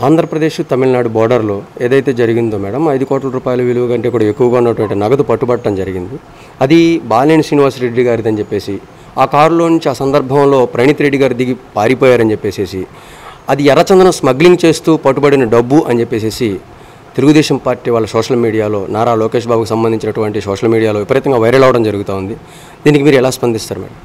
ఆంధ్రప్రదేశ్ తమిళనాడు బోర్డర్లో ఏదైతే జరిగిందో మేడం ఐదు కోట్ల రూపాయల విలువ కంటే కూడా ఎక్కువగా ఉన్నటువంటి నగదు పట్టుబట్టడం జరిగింది అది బాలేని శ్రీనివాసరెడ్డి గారిది అని చెప్పేసి ఆ కారులో నుంచి ఆ సందర్భంలో ప్రణీత్ రెడ్డి గారు దిగి పారిపోయారని చెప్పేసి అది ఎర్రచందనం స్మగ్లింగ్ చేస్తూ పట్టుబడిన డబ్బు అని చెప్పేసి తెలుగుదేశం పార్టీ వాళ్ళ సోషల్ మీడియాలో నారా లోకేష్ బాబుకు సంబంధించినటువంటి సోషల్ మీడియాలో విపరీతంగా వైరల్ అవడం జరుగుతూ ఉంది దీనికి మీరు ఎలా స్పందిస్తారు మేడం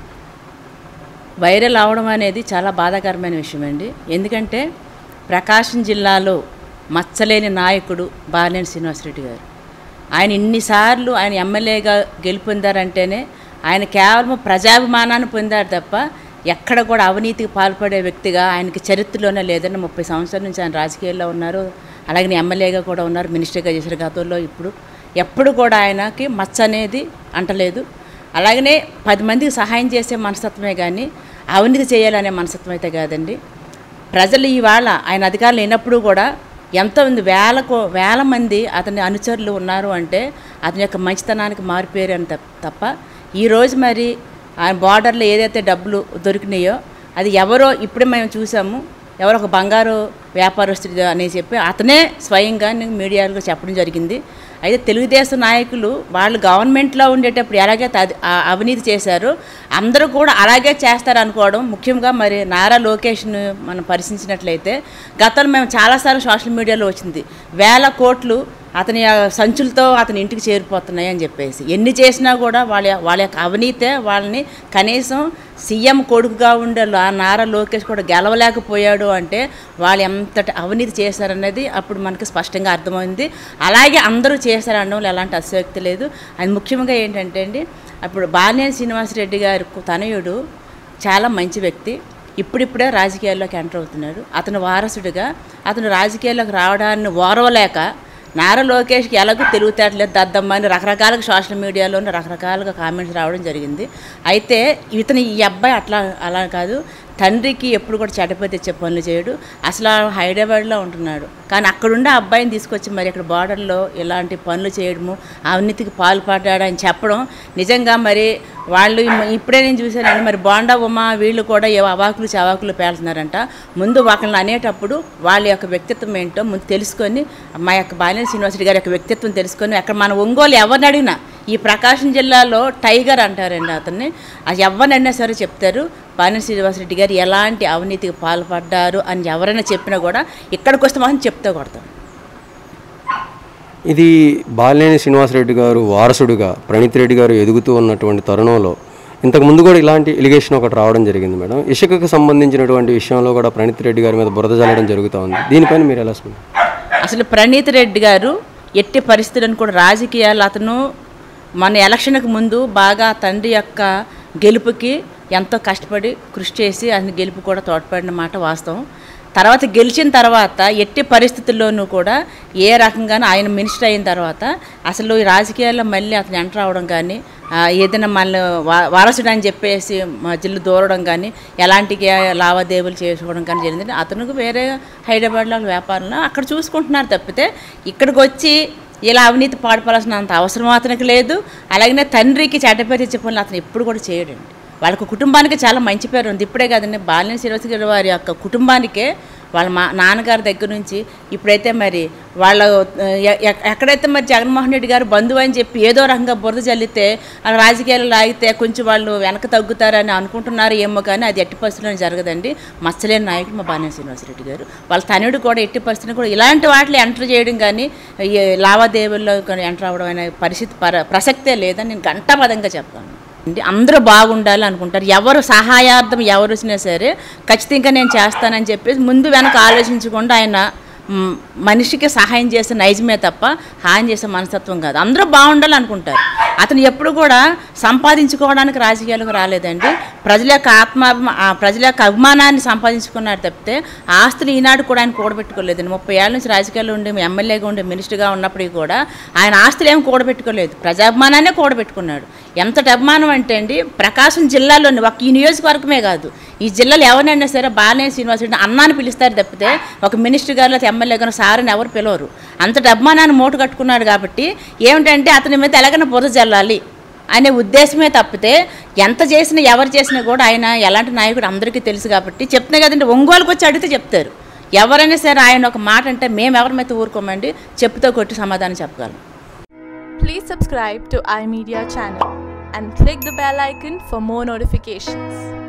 వైరల్ అవడం అనేది చాలా బాధాకరమైన విషయం అండి ఎందుకంటే ప్రకాశం జిల్లాలో మచ్చలేని నాయకుడు బాలేని శ్రీనివాసరెడ్డి గారు ఆయన ఇన్నిసార్లు ఆయన ఎమ్మెల్యేగా గెలుపొందారంటేనే ఆయన కేవలం ప్రజాభిమానాన్ని పొందారు తప్ప ఎక్కడ కూడా అవినీతికి పాల్పడే వ్యక్తిగా ఆయనకి చరిత్రలోనే లేదని ముప్పై సంవత్సరాల నుంచి ఆయన రాజకీయాల్లో ఉన్నారు అలాగే ఎమ్మెల్యేగా కూడా ఉన్నారు మినిస్టర్గా చేసిన గతంలో ఇప్పుడు ఎప్పుడు కూడా ఆయనకి మచ్చ అనేది అంటలేదు అలాగనే పది మందికి సహాయం చేసే మనస్తత్వమే కానీ అవినీతి చేయాలనే మనస్తత్వం అయితే కాదండి ప్రజలు ఇవాళ ఆయన అధికారులు లేనప్పుడు కూడా ఎంతోమంది వేల కో వేల మంది అతని అనుచరులు ఉన్నారు అంటే అతని యొక్క మంచితనానికి మారిపోయారు అని తప్ప తప్ప ఈరోజు మరి ఆయన బార్డర్లో ఏదైతే డబ్బులు దొరికినాయో అది ఎవరో ఇప్పుడే మేము చూసాము ఎవరో ఒక బంగారు వ్యాపారస్తుడు అని చెప్పి అతనే స్వయంగా మీడియాలో చెప్పడం జరిగింది అయితే తెలుగుదేశం నాయకులు వాళ్ళు గవర్నమెంట్లో ఉండేటప్పుడు ఎలాగైతే అది ఆ అవినీతి చేశారో అందరూ కూడా అలాగే చేస్తారు అనుకోవడం ముఖ్యంగా మరి నారా లోకేష్ను మనం పరిశీలించినట్లయితే గతంలో మేము చాలాసార్లు సోషల్ మీడియాలో వచ్చింది వేల కోట్లు అతని ఆ సంచులతో అతని ఇంటికి చేరిపోతున్నాయి అని చెప్పేసి ఎన్ని చేసినా కూడా వాళ్ళ వాళ్ళ యొక్క అవినీతే వాళ్ళని కనీసం సీఎం కొడుకుగా ఉండే ఆ నారా లోకేష్ కూడా గెలవలేకపోయాడు అంటే వాళ్ళు ఎంతటి అవినీతి చేశారనేది అప్పుడు మనకి స్పష్టంగా అర్థమైంది అలాగే అందరూ చేశారనడంలో ఎలాంటి అసక్తి లేదు అది ముఖ్యంగా ఏంటంటే అండి అప్పుడు బాలినేని శ్రీనివాసరెడ్డి గారి తనయుడు చాలా మంచి వ్యక్తి ఇప్పుడిప్పుడే రాజకీయాల్లోకి ఎంటర్ అవుతున్నాడు అతను వారసుడిగా అతను రాజకీయాల్లోకి రావడాన్ని ఓరవలేక నారా లోకేష్కి ఎలాగో తెలివితేటలేదు దద్దమ్మ అని రకరకాలుగా సోషల్ మీడియాలోనే రకరకాలుగా కామెంట్స్ రావడం జరిగింది అయితే ఇతను ఈ అబ్బాయి అట్లా అలా కాదు తండ్రికి ఎప్పుడు కూడా చెడ్డపై తెచ్చే పనులు చేయడు అసలు ఆ హైదరాబాద్లో ఉంటున్నాడు కానీ అక్కడుండే ఆ అబ్బాయిని తీసుకొచ్చి మరి ఇక్కడ బార్డర్లో ఇలాంటి పనులు చేయడము అవినీతికి పాల్పడ్డాడని చెప్పడం నిజంగా మరి వాళ్ళు ఇమ్- ఇప్పుడే నేను చూశానండి మరి బాండా ఉమా వీళ్ళు కూడా ఏ అవాకులు చవాకులు పేలుతున్నారంట ముందు వాళ్ళని అనేటప్పుడు వాళ్ళ యొక్క వ్యక్తిత్వం ఏంటో ముందు తెలుసుకొని మా యొక్క బాలినేని శ్రీనివాసరెడ్డి గారి యొక్క వ్యక్తిత్వం తెలుసుకొని అక్కడ మన ఒంగోలు ఎవరిని అడిగినా ఈ ప్రకాశం జిల్లాలో టైగర్ అంటారండి అతన్ని అది ఎవరినైనా సరే చెప్తారు బాలినేని శ్రీనివాసరెడ్డి గారు ఎలాంటి అవినీతికి పాల్పడ్డారు అని ఎవరైనా చెప్పినా కూడా ఇక్కడికి వస్తే మాత్రం చెప్తే కొడతాం ఇది బాలినేని శ్రీనివాసరెడ్డి గారు వారసుడుగా ప్రణీత్ రెడ్డి గారు ఎదుగుతూ ఉన్నటువంటి తరుణంలో ఇంతకు ముందు కూడా ఇలాంటి ఎలిగేషన్ ఒకటి రావడం జరిగింది మేడం ఇసుకకు సంబంధించినటువంటి విషయంలో కూడా ప్రణీత్ రెడ్డి గారి మీద బురద జల్లడం జరుగుతూ ఉంది దీనిపైన మీరు ఎలా స్పందిస్తారు అసలు ప్రణీత్ రెడ్డి గారు ఎట్టి పరిస్థితులను కూడా రాజకీయాలు అతను మన ఎలక్షన్కి ముందు బాగా తండ్రి యొక్క గెలుపుకి ఎంతో కష్టపడి కృషి చేసి ఆయన గెలుపు కూడా తోడ్పడిన మాట వాస్తవం తర్వాత గెలిచిన తర్వాత ఎట్టి పరిస్థితుల్లోనూ కూడా ఏ రకంగానూ ఆయన మినిస్టర్ అయిన తర్వాత అసలు ఈ రాజకీయాల్లో మళ్ళీ అతను ఎంటర్ అవడం కానీ ఆ, ఏదైనా మళ్ళీ వా వారసుడు అని చెప్పేసి మధ్యలో దూరడం కానీ ఎలాంటి గే- లావాదేవీలు చేసుకోవడం కానీ జరిగింది అతనికి వేరే హైదరాబాద్లో వ్యాపారంలో అక్కడ చూసుకుంటున్నారు తప్పితే ఇక్కడికి వచ్చి ఇలా అవినీతి పాడుపడాల్సినంత అవసరం అతనికి లేదు అలాగనే తండ్రికి చెడ్డపేరు ఇచ్చే పనులు అతను ఎప్పుడు కూడా చేయడండి వాళ్ళకు కుటుంబానికి చాలా మంచి పేరు ఉంది ఇప్పుడే కాదండి బాలినేని శ్రీనివాస గారి వారి యొక్క కుటుంబానికే వాళ్ళ మా నాన్నగారి దగ్గర నుంచి ఇప్పుడైతే మరి వాళ్ళ ఎ- ఎ- ఎక్కడైతే మరి జగన్మోహన్ రెడ్డి గారు బంధువు అని చెప్పి ఏదో రకంగా బురద చల్లితే ఆ రాజకీయాలు లాగితే కొంచెం వాళ్ళు వెనక తగ్గుతారని అనుకుంటున్నారు ఏమో కానీ అది ఎట్టి పరిస్థితుల్లో జరగదండి మచ్చలేని నాయకుడు మా బాలినేని శ్రీనివాసరెడ్డి గారు వాళ్ళ తనుడు కూడా ఎట్టి పరిస్థితుల్లో కూడా ఇలాంటి వాటిలో ఎంటర్ చేయడం కానీ ఈ లావాదేవీల్లో కానీ ఎంటర్ అవ్వడం అనే పరిస్థితి పర ప్రసక్తే లేదని నేను గంటాపదంగా చెప్తాను అండి అందరూ బాగుండాలి అనుకుంటారు ఎవరు సహాయార్థం ఎవరు వచ్చినా సరే ఖచ్చితంగా నేను చేస్తానని చెప్పేసి ముందు వెనక ఆలోచించకుండా ఆయన మ్, మనిషికి సహాయం చేసే నైజమే తప్ప హాని చేసే మనస్తత్వం కాదు అందరూ బాగుండాలి అనుకుంటారు అతను ఎప్పుడు కూడా సంపాదించుకోవడానికి రాజకీయాలకు రాలేదండి ప్రజల యొక్క ఆత్మ ప్రజల యొక్క అభిమానాన్ని సంపాదించుకున్నారు తప్పితే ఆస్తులు ఈనాడు కూడా ఆయన కూడబెట్టుకోలేదండి ముప్పై ఏళ్ళ నుంచి రాజకీయాల్లో ఉండి ఎమ్మెల్యేగా ఉండి మినిస్టర్గా ఉన్నప్పటికీ కూడా ఆయన ఆస్తులు ఏమి కూడబెట్టుకోలేదు ప్రజాభిమానాన్ని కూడబెట్టుకున్నాడు ఎంతటి అభిమానం అంటే అండి ప్రకాశం జిల్లాలోని ఒక ఈ నియోజకవర్గమే కాదు ఈ జిల్లాలో ఎవరినైనా సరే బాలినేని శ్రీనివాసరెడ్డి అన్నాన్ని పిలుస్తారు తప్పితే ఒక మినిస్టర్ గారు లేకపోతే ఎమ్మెల్యే గారు సారని ఎవరు పిలవరు అంతటి అభిమానాన్ని మూట కట్టుకున్నాడు కాబట్టి ఏమిటంటే అతని మీద ఎలాగైనా బురద జల్లాలి అనే ఉద్దేశమే తప్పితే ఎంత చేసినా ఎవరు చేసినా కూడా ఆయన ఎలాంటి నాయకుడు అందరికీ తెలుసు కాబట్టి చెప్తున్నా కదండి ఒంగోలుకి వచ్చి అడిగితే చెప్తారు ఎవరైనా సరే ఆయన ఒక మాట అంటే మేము ఎవరిమైతే ఊరుకోమండి చెప్పుతో కొట్టి సమాధానం చెప్పగలం Please subscribe to iMedia channel and click the bell icon for more notifications.